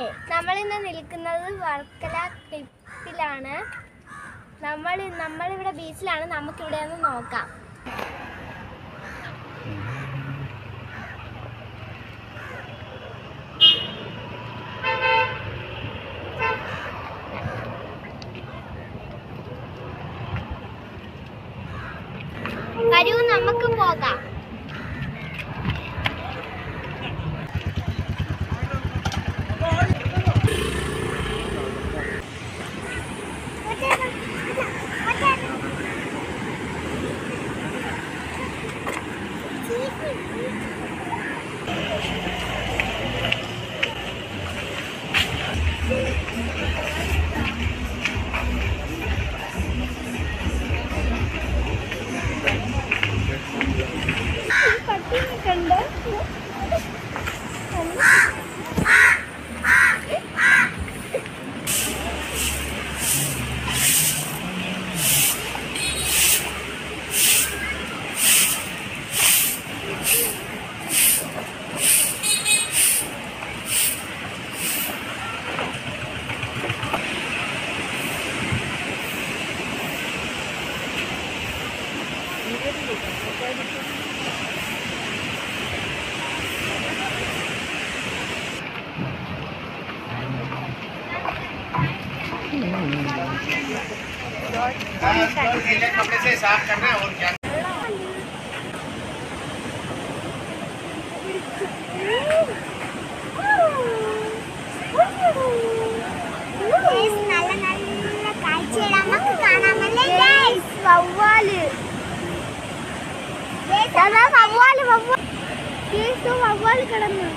നമ്മൾ ഇന്ന് നിൽക്കുന്നത് വർക്കല ക്ലിപ്പിലാണ് നമ്മൾ നമ്മളിവിടെ ബീച്ചിലാണ് നമുക്കിവിടെ ഒന്ന് നോക്കാം വരൂ നമുക്ക് പോകാം പട്ടിയൊക്കെയുണ്ട് गीले कपड़े से साफ करना है और क्या നല്ല നല്ല കാഴ്ചകൾ നമുക്ക് കാണാമല്ലേ വവ്വാല് വവ്വാല് വവ്വാല് വവ്വാല് കിടന്നു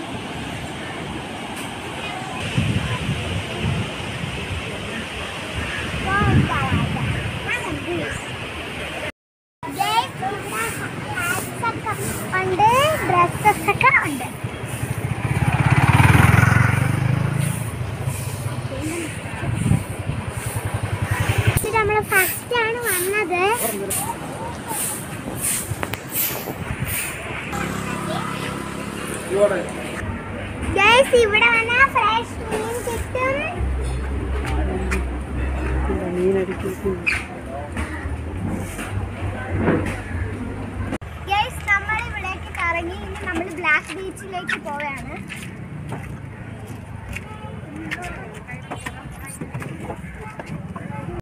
ഉണ്ട് ഡ്രസ്സസ് ഒക്കെ ഉണ്ട് നമ്മൾ ഫസ്റ്റ് ആണ് വന്നത് ഗൈസ് ഇവിടെ വന്നാൽ ഫ്രഷ് മീൻ കിട്ടും ഗൈസ് നമ്മൾ ഇവിടേക്ക് കറങ്ങി ഇനി നമ്മൾ ബ്ലാക്ക് ബീച്ചിലേക്ക് പോവുകയാണ്